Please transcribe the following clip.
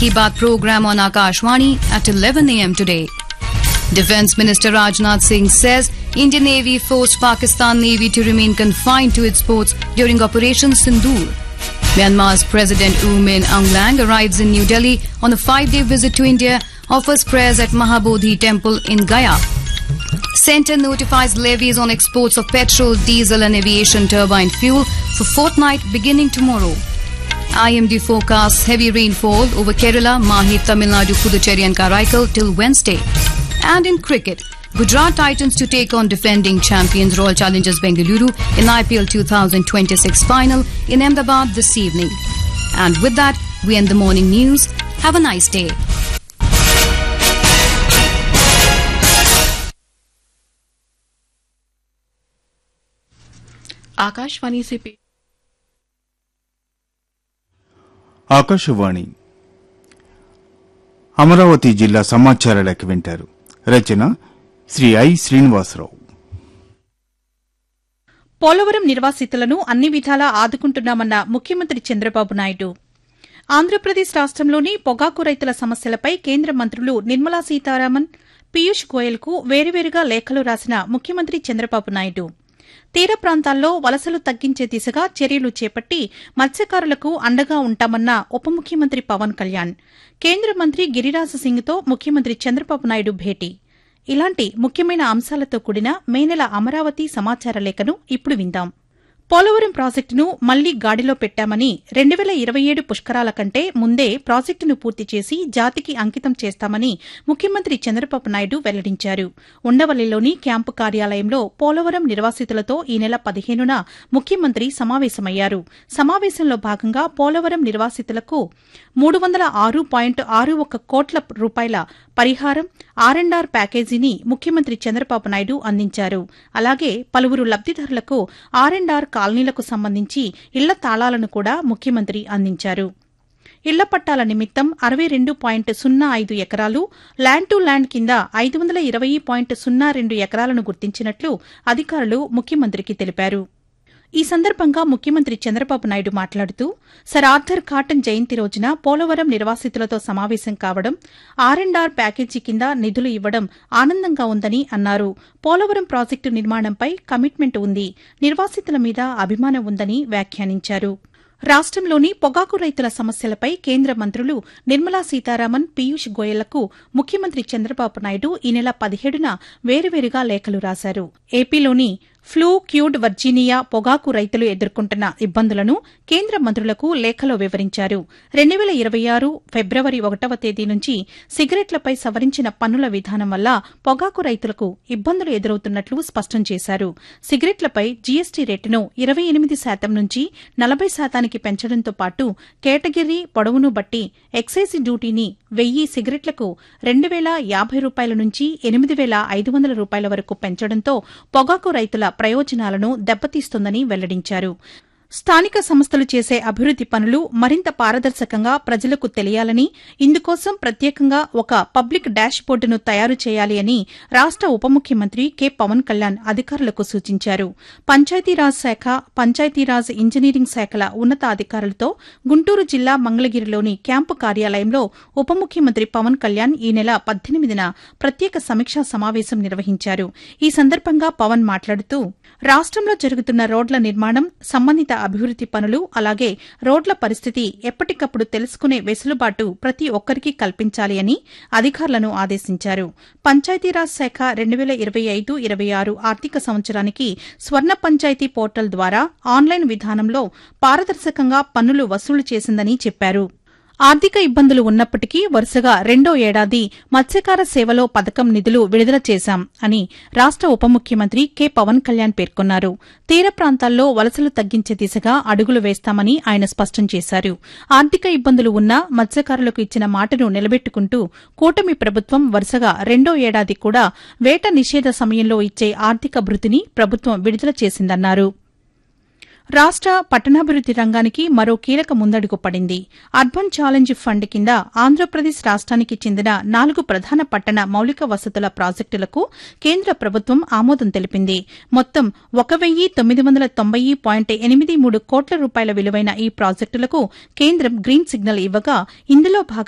Ki Baat program on Akashwani at 11 a.m. today. Defence Minister Rajnath Singh says Indian Navy forced Pakistan Navy to remain confined to its ports during Operation Sindoor. Myanmar's President U Min Aung Lang arrives in New Delhi on a five-day visit to India, offers prayers at Mahabodhi Temple in Gaya. Centre notifies levies on exports of petrol, diesel and aviation turbine fuel for fortnight beginning tomorrow. IMD forecasts heavy rainfall over Kerala, Mahi, Tamil Nadu, Puducherry and Karaikal till Wednesday. And in cricket, Gujarat Titans to take on defending champions Royal Challengers Bengaluru in IPL 2026 final in Ahmedabad this evening. And with that, we end the morning news. Have a nice day. Akashvani से पे ఆకాశవాణి అమరావతి జిల్లా సమాచార లెక్క వింటారు రచన Shri I Srinivasarao Polavaram నిర్వాసితులను అన్ని విధాలా ఆదుకుంటున్నామన్న ముఖ్యమంత్రి చంద్రబాబు నాయుడు ఆంధ్రప్రదేశ్ రాష్టంలోని పొగాకు రైతుల సమస్యలపై కేంద్ర మంత్రులు నిర్మలా సీతారామన్ పీయూష్ గోయల్కు వేరువేరుగా లేఖలు రాసిన ముఖ్యమంత్రి చంద్రబాబు నాయుడు తీర ప్రాంతాల్లో వలసలు తగ్గించే దిశగా చర్యలు చేపట్టి మత్స్యకారులకు అండగా ఉంటామన్న ఉప ముఖ్యమంత్రి పవన్ కళ్యాణ్ కేంద్ర మంత్రి గిరిరాజ సింగ్తో ముఖ్యమంత్రి చంద్రబాబు నాయుడు భేటీ ఇలాంటి ముఖ్యమైన అంశాలతో కూడిన మే నెల అమరావతి సమాచార లేఖను ఇప్పుడు విందాం పోలవరం ప్రాజెక్టును మళ్లీ గాడిలో పెట్టామని రెండు వేల ఇరవై ఏడు పుష్కరాల కంటే ముందే ప్రాజెక్టును పూర్తి చేసి జాతికి అంకితం చేస్తామని ముఖ్యమంత్రి చంద్రబాబు నాయుడు వెల్లడించారు ఉండవల్లిలోని క్యాంపు కార్యాలయంలో పోలవరం నిర్వాసితులతో ఈ నెల పదిహేనున ముఖ్యమంత్రి సమావేశమయ్యారు సమావేశంలో భాగంగా పోలవరం నిర్వాసితులకు మూడు వందల ఆరు పాయింట్ ఆరు ఒక కోట్ల రూపాయల పరిహారం ఆర్ అండ్ ఆర్ ప్యాకేజీని ముఖ్యమంత్రి చంద్రబాబు నాయుడు అందించారు అలాగే పలువురు లబ్దిదారులకు ఆర్ అండ్ ఆర్ కాలనీలకు సంబంధించి ఇళ్ల తాళాలను కూడా ముఖ్యమంత్రి అందించారు ఇళ్ల పట్టాల నిమిత్తం అరవై రెండు పాయింట్ సున్నా ఐదు ఎకరాలు ల్యాండ్ టు ల్యాండ్ కింద ఐదు వందల ఇరవై పాయింట్ సున్నా రెండు ఎకరాలను గుర్తించినట్లు అధికారులు ముఖ్యమంత్రికి తెలిపారు ఈ సందర్భంగా ముఖ్యమంత్రి చంద్రబాబు నాయుడు మాట్లాడుతూ సర్ ఆర్థర్ కాటన్ జయంతి రోజున పోలవరం నిర్వాసితులతో సమావేశం కావడం ఆర్ అండ్ ఆర్ ప్యాకేజీ కింద నిధులు ఇవ్వడం ఆనందంగా ఉందని అన్నారు పోలవరం ప్రాజెక్టు నిర్మాణంపై కమిట్మెంట్ ఉంది నిర్వాసితుల మీద అభిమానం ఉందని వ్యాఖ్యానించారు రాష్టంలోని పొగాకు రైతుల సమస్యలపై కేంద్ర మంత్రులు నిర్మలా సీతారామన్ పీయూష్ గోయల్లకు ముఖ్యమంత్రి చంద్రబాబు నాయుడు ఈ నెల పదిహేడున వేరువేరుగా లేఖలు రాశారు ఏపీలోని ఫ్లూ క్యూడ్ వర్జీనియా పొగాకు రైతులు ఎదుర్కొంటున్న ఇబ్బందులను కేంద్ర మంత్రులకు లేఖలో వివరించారు రెండు వేల ఇరవై ఆరు ఫిబ్రవరి ఒకటవ తేదీ నుంచి సిగరెట్లపై సవరించిన పన్నుల విధానం వల్ల పొగాకు రైతులకు ఇబ్బందులు ఎదురవుతున్నట్లు స్పష్టం చేశారు సిగరెట్లపై జీఎస్టీ రేటును ఇరవై ఎనిమిది శాతం నుంచి నలభై శాతానికి పెంచడంతో పాటు కేటగిరీ పొడవును బట్టి ఎక్సైజ్ డ్యూటీని వెయ్యి సిగరెట్లకు రెండు వేల యాభై రూపాయల నుంచి ఎనిమిది వేల ఐదు వందల రూపాయల వరకు పెంచడంతో పొగాకు రైతుల ప్రయోజనాలను దెబ్బతీస్తుందని వెల్లడించారు స్థానిక సంస్థలు చేసే అభివృద్ది పనులు మరింత పారదర్శకంగా ప్రజలకు తెలియాలని ఇందుకోసం ప్రత్యేకంగా ఒక పబ్లిక్ డాష్ బోర్డును తయారు చేయాలి అని రాష్ట ఉప ముఖ్యమంత్రి కె పవన్ కళ్యాణ్ అధికారులకు సూచించారు పంచాయతీరాజ్ శాఖ పంచాయతీరాజ్ ఇంజనీరింగ్ శాఖల ఉన్నతాధికారులతో గుంటూరు జిల్లా మంగళగిరిలోని క్యాంపు కార్యాలయంలో ఉప ముఖ్యమంత్రి పవన్ కళ్యాణ్ ఈ నెల పద్దెనిమిదిన ప్రత్యేక సమీక్షా సమావేశం నిర్వహించారు ఈ సందర్భంగా పవన్ మాట్లాడుతూ రాష్టంలో జరుగుతున్న రోడ్ల నిర్మాణం సంబంధిత అభివృద్ది పనులు అలాగే రోడ్ల పరిస్థితి ఎప్పటికప్పుడు తెలుసుకునే వెసులుబాటు ప్రతి ఒక్కరికి కల్పించాలి అని అధికారులను ఆదేశించారు పంచాయతీరాజ్ శాఖ రెండు వేల ఇరవై ఐదు ఇరవై ఆరు ఆర్థిక సంవత్సరానికి స్వర్ణ పంచాయతీ పోర్టల్ ద్వారా ఆన్లైన్ విధానంలో పారదర్శకంగా పన్నులు వసూలు చేసిందని చెప్పారు ఆర్థిక ఇబ్బందులు ఉన్నప్పటికీ వరుసగా రెండో ఏడాది మత్స్యకార సేవలో పథకం నిధులు విడుదల చేశాం అని రాష్ట ఉప ముఖ్యమంత్రి కె పవన్ కళ్యాణ్ పేర్కొన్నారు తీర ప్రాంతాల్లో వలసలు తగ్గించే దిశగా అడుగులు వేస్తామని ఆయన స్పష్టం చేశారు ఆర్థిక ఇబ్బందులు ఉన్నా మత్స్యకారులకు ఇచ్చిన మాటను నిలబెట్టుకుంటూ కూటమి ప్రభుత్వం వరుసగా రెండో ఏడాది కూడా వేట నిషేధ సమయంలో ఇచ్చే ఆర్థిక భృతిని ప్రభుత్వం విడుదల చేసిందన్నారు రాష్ట పట్టణాభివృద్ది రంగానికి మరో కీలక ముందడుగు పడింది అర్బన్ ఛాలెంజ్ ఫండ్ కింద ఆంధ్రప్రదేశ్ రాష్ట్రానికి చెందిన నాలుగు ప్రధాన పట్టణ మౌలిక వసతుల ప్రాజెక్టులకు కేంద్ర ప్రభుత్వం ఆమోదం తెలిపింది మొత్తం ఒక వెయ్యి తొమ్మిది వందల తొంభై పాయింట్ ఎనిమిది మూడు కోట్ల రూపాయల విలువైన ఈ ప్రాజెక్టులకు కేంద్రం గ్రీన్ సిగ్నల్ ఇవ్వగా ఇందులో భాగంగా